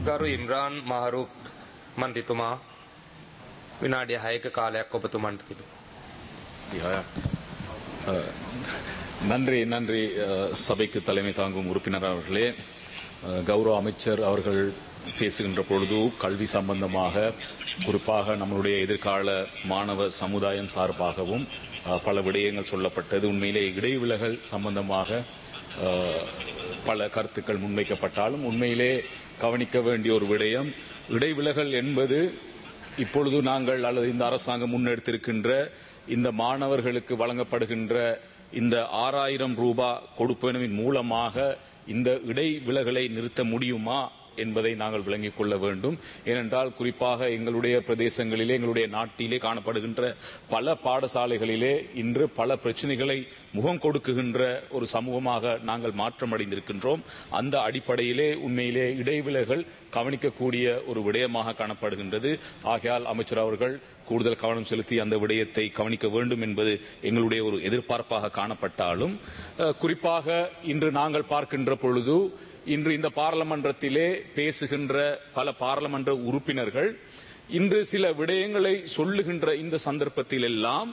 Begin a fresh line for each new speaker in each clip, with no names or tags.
ගරු ඉම්රාන් මහරුක් මන්තිතුමා විනාඩිය හයක කාලයක් ඔබතුමන්ට තිබේ.
யா. அஹ், நன்றி நன்றி அஹ், சபைக்கு தலைமை தாங்கும் உறுப்பினர் அவர்களே அஹ், கௌரவ அமைச்சர் அவர்கள் பேசுகின்ற பொழுது கல்வி சம்பந்தமாக குறிப்பாக நம்மளுடைய எதிர்கால மாணவ சமுதாயம் சார்பாகவும் அஹ், பல விடயங்கள் சொல்லப்பட்டது உண்மையிலே இடைவிலகல் சம்பந்தமாக அஹ், பல கருத்துக்கள் முன்வைக்கப்பட்டாலும் உண்மையிலே கவனிக்க வேண்டிய ஒரு விடயம் இடைவிலகல் என்பது இப்பொழுது நாங்கள் அல்லது இந்த அரசாங்கம் முன்னெடுத்திருக்கின்ற இந்த மாணவர்களுக்கு வழங்கப்படுகின்ற இந்த ஆறாயிரம் ரூபாய் கொடுப்பனவின் மூலமாக இந்த இடைவிலகலை நிறுத்த முடியுமா என்பதை நாங்கள் விளங்கிக் கொள்ள வேண்டும் ஏனென்றால் குறிப்பாக எங்களுடைய பிரதேசங்களிலே எங்களுடைய நாட்டிலே காணப்படுகின்ற பல பாடசாலைகளிலே இன்று பல பிரச்சனைகளை முகம் கொடுக்குகின்ற ஒரு சமூகமாக நாங்கள் மாற்றமடைந்திருக்கின்றோம் அந்த அடிப்படையிலே உண்மையிலே இடைவிலகல் கவனிக்கக்கூடிய ஒரு விடயமாக காணப்படுகின்றது ஆகையால் அமைச்சர் அவர்கள் கூடுதல் கவனம் செலுத்தி அந்த விடயத்தை கவனிக்க வேண்டும் என்பது எங்களுடைய ஒரு எதிர்பார்ப்பாக காணப்பட்டாலும் அஹ், குறிப்பாக இன்று நாங்கள் பார்க்கின்ற பொழுது இன்று இந்த பாராளுமன்றத்திலே பேசுகின்ற பல பாராளுமன்ற உறுப்பினர்கள் இன்று சில விடயங்களை சொல்லுகின்ற இந்த சந்தர்ப்பத்தில் எல்லாம்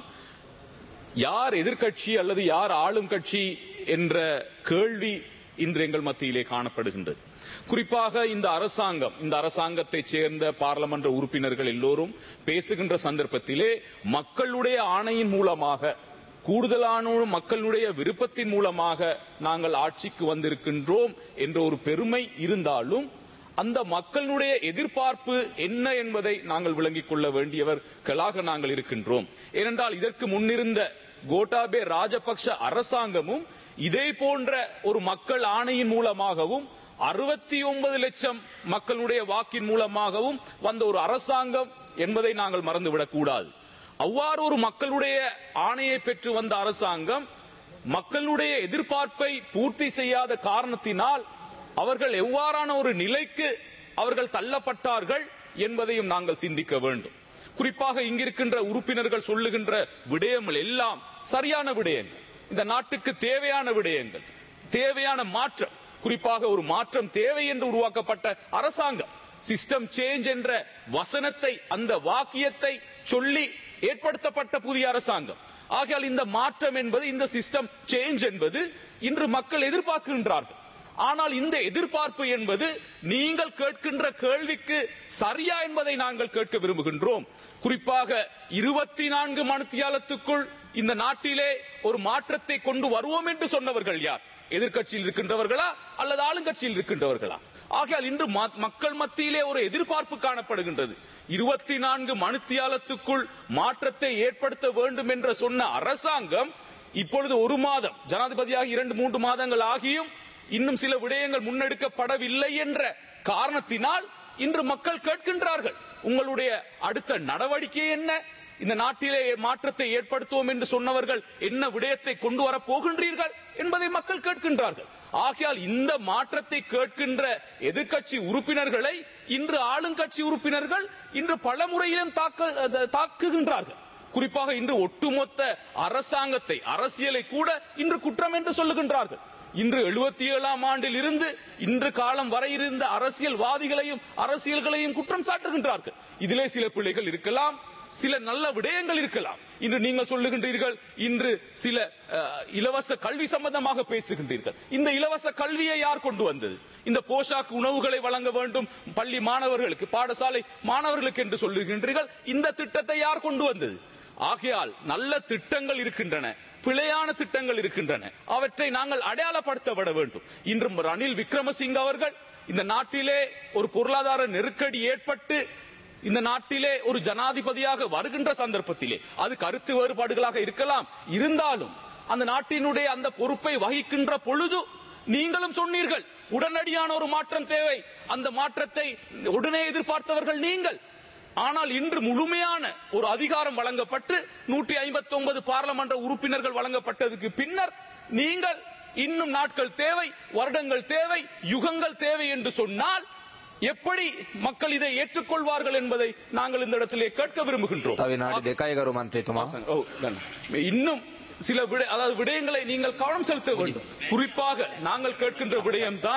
யார் எதிர்க்கட்சி அல்லது யார் ஆளும் கட்சி என்ற கேள்வி இன்று எங்கள் மத்தியிலே காணப்படுகின்றது குறிப்பாக இந்த அரசாங்கம் இந்த அரசாங்கத்தைச் சேர்ந்த பாராளுமன்ற உறுப்பினர்கள் எல்லோரும் பேசுகின்ற சந்தர்ப்பத்திலே மக்களுடைய ஆணையின் மூலமாக கூடுதலான மக்களுடைய விருப்பத்தின் மூலமாக நாங்கள் ஆட்சிக்கு வந்திருக்கின்றோம் என்ற ஒரு பெருமை இருந்தாலும் அந்த மக்களுடைய எதிர்பார்ப்பு என்ன என்பதை நாங்கள் விளங்கிக் கொள்ள வேண்டியவர்களாக நாங்கள் இருக்கின்றோம் ஏனென்றால் இதற்கு முன்னிருந்த கோட்டாபே ராஜபக்ஷ அரசாங்கமும் இதே போன்ற ஒரு மக்கள் ஆணையின் மூலமாகவும் அறுபத்தி ஒன்பது லட்சம் மக்களுடைய வாக்கின் மூலமாகவும் வந்த ஒரு அரசாங்கம் என்பதை நாங்கள் மறந்துவிடக் கூடாது அவ்வாறு ஒரு மக்களுடைய ஆணையை பெற்று வந்த அரசாங்கம் மக்களுடைய எதிர்பார்ப்பை பூர்த்தி செய்யாத காரணத்தினால் அவர்கள் எவ்வாறான ஒரு நிலைக்கு அவர்கள் தள்ளப்பட்டார்கள் என்பதையும் நாங்கள் சிந்திக்க வேண்டும் குறிப்பாக இங்கிருக்கின்ற உறுப்பினர்கள் சொல்லுகின்ற விடயங்கள் எல்லாம் சரியான விடயங்கள் இந்த நாட்டுக்கு தேவையான விடயங்கள் தேவையான மாற்றம் குறிப்பாக ஒரு மாற்றம் தேவை என்று உருவாக்கப்பட்ட அரசாங்கம் சிஸ்டம் சேஞ்ச் என்ற வசனத்தை அந்த வாக்கியத்தை சொல்லி ஏற்படுத்தப்பட்ட புதிய அரசாங்கம் ஆகையால் இந்த மாற்றம் என்பது இந்த சிஸ்டம் சேஞ்ச் என்பது இன்று மக்கள் எதிர்பார்க்கின்றார்கள் ஆனால் இந்த எதிர்பார்ப்பு என்பது நீங்கள் கேட்கின்ற கேள்விக்கு சரியா என்பதை நாங்கள் கேட்க விரும்புகின்றோம் குறிப்பாக இருபத்தி நான்கு மணித்தியாலத்துக்குள் இந்த நாட்டிலே ஒரு மாற்றத்தை கொண்டு வருவோம் என்று சொன்னவர்கள் யார் எதிர்க்கட்சியில் இருக்கின்றவர்களா அல்லது ஆளுங்கட்சியில் இருக்கின்றவர்களா ஆகையால் இன்று ம- மக்கள் மத்தியிலே ஒரு எதிர்பார்ப்பு காணப்படுகின்றது இருபத்தி நான்கு மணித்தியாலத்துக்குள் மாற்றத்தை ஏற்படுத்த வேண்டும் என்று சொன்ன அரசாங்கம் இப்பொழுது ஒரு மாதம் ஜனாதிபதியாக இரண்டு மூன்று மாதங்கள் ஆகியும் இன்னும் சில விடயங்கள் முன்னெடுக்கப்படவில்லை என்ற காரணத்தினால் இன்று மக்கள் கேட்கின்றார்கள் உங்களுடைய அடுத்த நடவடிக்கை என்ன இந்த நாட்டிலே மாற்றத்தை ஏற்படுத்துவோம் என்று சொன்னவர்கள் என்ன விடயத்தை கொண்டு வர போகின்றீர்கள் என்பதை மக்கள் கேட்கின்றார்கள் ஆகையால் இந்த மாற்றத்தை கேட்கின்ற எதிர்க்கட்சி உறுப்பினர்களை இன்று ஆளுங்கட்சி உறுப்பினர்கள் இன்று பல முறையிலும் தாக்க- அஹ் தாக்குகின்றார்கள் குறிப்பாக இன்று ஒட்டுமொத்த அரசாங்கத்தை அரசியலை கூட இன்று குற்றம் என்று சொல்லுகின்றார்கள் இன்று எழுபத்தி ஏழாம் ஆண்டில் இருந்து இன்று காலம் வரை இருந்த அரசியல்வாதிகளையும் அரசியல்களையும் குற்றம் சாட்டுகின்றார்கள் இதிலே சில பிள்ளைகள் இருக்கலாம் சில நல்ல விடயங்கள் இருக்கலாம் இன்று நீங்கள் சொல்லுகின்றீர்கள் இன்று சில அஹ், இலவச கல்வி சம்பந்தமாக பேசுகின்றீர்கள் இந்த இலவச கல்வியை யார் கொண்டு வந்தது இந்த போஷாக்கு உணவுகளை வழங்க வேண்டும் பள்ளி மாணவர்களுக்கு பாடசாலை மாணவர்களுக்கு என்று சொல்லுகின்றீர்கள் இந்த திட்டத்தை யார் கொண்டு வந்தது ஆகையால் நல்ல திட்டங்கள் இருக்கின்றன பிழையான திட்டங்கள் இருக்கின்றன அவற்றை நாங்கள் அடையாளப்படுத்தப்பட வேண்டும் இன்று ரணில் விக்ரமசிங்க அவர்கள் இந்த நாட்டிலே ஒரு பொருளாதார நெருக்கடி ஏற்பட்டு இந்த நாட்டிலே ஒரு ஜனாதிபதியாக வருகின்ற சந்தர்ப்பத்திலே அது கருத்து வேறுபாடுகளாக இருக்கலாம் இருந்தாலும் அந்த நாட்டினுடைய அந்த பொறுப்பை வகிக்கின்ற பொழுது நீங்களும் சொன்னீர்கள் உடனடியான ஒரு மாற்றம் தேவை அந்த மாற்றத்தை உடனே எதிர்பார்த்தவர்கள் நீங்கள் ஆனால் இன்று முழுமையான ஒரு அதிகாரம் வழங்கப்பட்டு நூற்றி ஐம்பத்தி ஒன்பது பாராளுமன்ற உறுப்பினர்கள் வழங்கப்பட்டதுக்கு பின்னர் நீங்கள் இன்னும் நாட்கள் தேவை வருடங்கள் தேவை யுகங்கள் தேவை என்று சொன்னால் எப்படி மக்கள் இதை ஏற்றுக்கொள்வார்கள் என்பதை நாங்கள் இந்த இடத்திலே கேட்க விரும்புகின்றோம்
තව විනාඩි දෙකයි ගරු මන්ත්‍රීතුමා.
ஓ, தன். இன்னும் சில விட அதாவது விடயங்களை நீங்கள் கவனம் செலுத்த வேண்டும் குறிப்பாக நாங்கள் கேட்கின்ற விடயம்தான்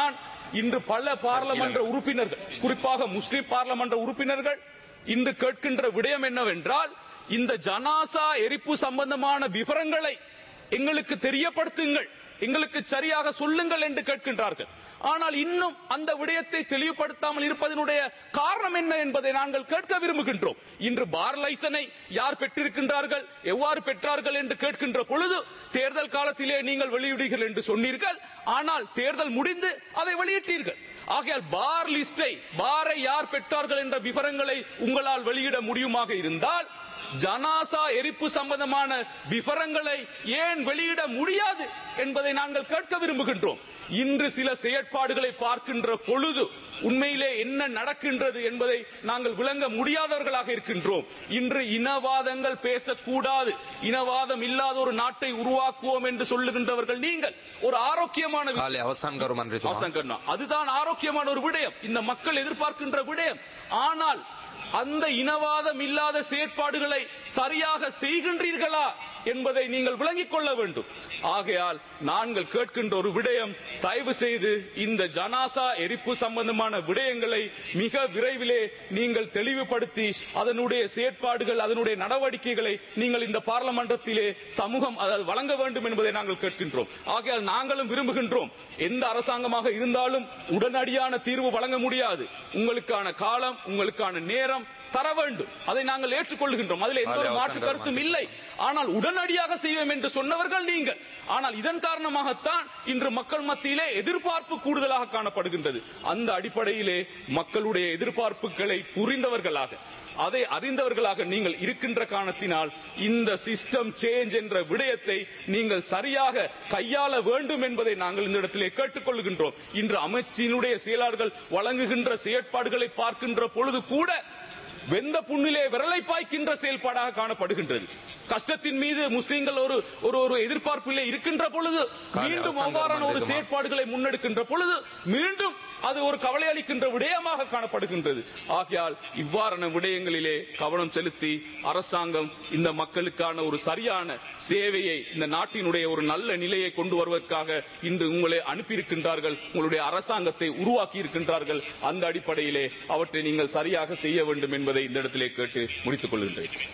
இன்று பல பாராளுமன்ற உறுப்பினர்கள் குறிப்பாக முஸ்லிம் பாராளுமன்ற உறுப்பினர்கள் இன்று கேட்கின்ற விடயம் என்னவென்றால் இந்த ஜனாசா எரிப்பு சம்பந்தமான விவரங்களை எங்களுக்கு தெரியப்படுத்துங்கள் எங்களுக்கு சரியாக சொல்லுங்கள் என்று கேட்கின்றார்கள் ஆனால் இன்னும் அந்த விடயத்தை தெளிவுபடுத்தாமல் இருப்பதனுடைய காரணம் என்ன என்பதை நாங்கள் கேட்க விரும்புகின்றோம் இன்று பார் லைசனை யார் பெற்றிருக்கின்றார்கள் எவ்வாறு பெற்றார்கள் என்று கேட்கின்ற பொழுது தேர்தல் காலத்திலே நீங்கள் வெளியிடுங்கள் என்று சொன்னீர்கள் ஆனால் தேர்தல் முடிந்து அதை வெளியிட்டீர்கள் ஆகையால் பார் லிஸ்டை பாரை யார் பெற்றார்கள் என்ற விவரங்களை உங்களால் வெளியிட முடியுமாக இருந்தால் ஜனாசா எரிப்பு சம்பந்தமான விவரங்களை ஏன் வெளியிட முடியாது என்பதை நாங்கள் கேட்க விரும்புகின்றோம் இன்று சில செயற்பாடுகளை பார்க்கின்ற பொழுது உண்மையிலே என்ன நடக்கின்றது என்பதை நாங்கள் விளங்க முடியாதவர்களாக இருக்கின்றோம் இன்று இனவாதங்கள் பேசக்கூடாது இனவாதம் இல்லாத ஒரு நாட்டை உருவாக்குவோம் என்று சொல்லுகின்றவர்கள் நீங்கள் ஒரு ஆரோக்கியமான விஷயம்.
කාලය අවසන් කරු මන්ත්‍රීතුමා.
அவசரம் கண்ணா. அதுதான் ஆரோக்கியமான ஒரு விடயம் இந்த மக்கள் எதிர்பார்க்கின்ற விடயம் ஆனால் அந்த இனவாதம் இல்லாத செயற்பாடுகளை சரியாக செய்கின்றீர்களா என்பதை நீங்கள் விளங்கிக் கொள்ள வேண்டும் ஆகையால் நாங்கள் கேட்கின்ற ஒரு விடயம் தயவு செய்து இந்த ஜனாசா எரிப்பு சம்பந்தமான விடயங்களை மிக விரைவிலே நீங்கள் தெளிவுபடுத்தி அதனுடைய செயற்பாடுகள் அதனுடைய நடவடிக்கைகளை நீங்கள் இந்த பார்லமன்றத்திலே சமூகம் அதாவது வழங்க வேண்டும் என்பதை நாங்கள் கேட்கின்றோம் ஆகையால் நாங்களும் விரும்புகின்றோம் எந்த அரசாங்கமாக இருந்தாலும் உடனடியான தீர்வு வழங்க முடியாது உங்களுக்கான காலம் உங்களுக்கான நேரம் தர வேண்டும் அதை நாங்கள் ஏற்றுக்கொள்கின்றோம் அதில் எந்த ஒரு
அது
மாற்று
அவசரம்
கருத்தும் இல்லை ஆனால் உடனடியாக செய்வோம் என்று சொன்னவர்கள் நீங்கள் ஆனால் இதன் காரணமாகத்தான் இன்று மக்கள் மத்தியிலே எதிர்பார்ப்பு கூடுதலாக காணப்படுகின்றது அந்த அடிப்படையிலே மக்களுடைய எதிர்பார்ப்புகளை புரிந்தவர்களாக அதை அறிந்தவர்களாக நீங்கள் இருக்கின்ற காரணத்தினால் இந்த சிஸ்டம் சேஞ்ச் என்ற விடயத்தை நீங்கள் சரியாக கையாள வேண்டும் என்பதை நாங்கள் இந்த இடத்திலே கேட்டுக்கொள்கின்றோம் இன்று அமைச்சினுடைய செயலாளர்கள் வழங்குகின்ற செயற்பாடுகளை பார்க்கின்ற பொழுது கூட வெந்த புண்ணிலே விரலை பாய்க்கின்ற செயல்பாடாக காணப்படுகின்றது கஷ்டத்தின் மீது முஸ்லிம்கள் ஒரு ஒரு ஒரு எதிர்பார்ப்பிலே இருக்கின்ற பொழுது
காலை
மீண்டும்
அவசானம்
அவ்வாறான ஒரு
மன்னிக்குமா?
செயற்பாடுகளை முன்னெடுக்கின்ற பொழுது மீண்டும் அது ஒரு கவலை அளிக்கின்ற விடயமாக காணப்படுகின்றது ஆகையால் இவ்வாறான விடயங்களிலே கவனம் செலுத்தி அரசாங்கம் இந்த மக்களுக்கான ஒரு சரியான சேவையை இந்த நாட்டினுடைய ஒரு நல்ல நிலையை கொண்டு வருவதற்காக இன்று உங்களை அனுப்பியிருக்கின்றார்கள் உங்களுடைய அரசாங்கத்தை உருவாக்கி இருக்கின்றார்கள் அந்த அடிப்படையிலே அவற்றை நீங்கள் சரியாக செய்ய வேண்டும் என்பதை இந்த இடத்திலே கேட்டு முடித்துக் கொள்கின்றேன்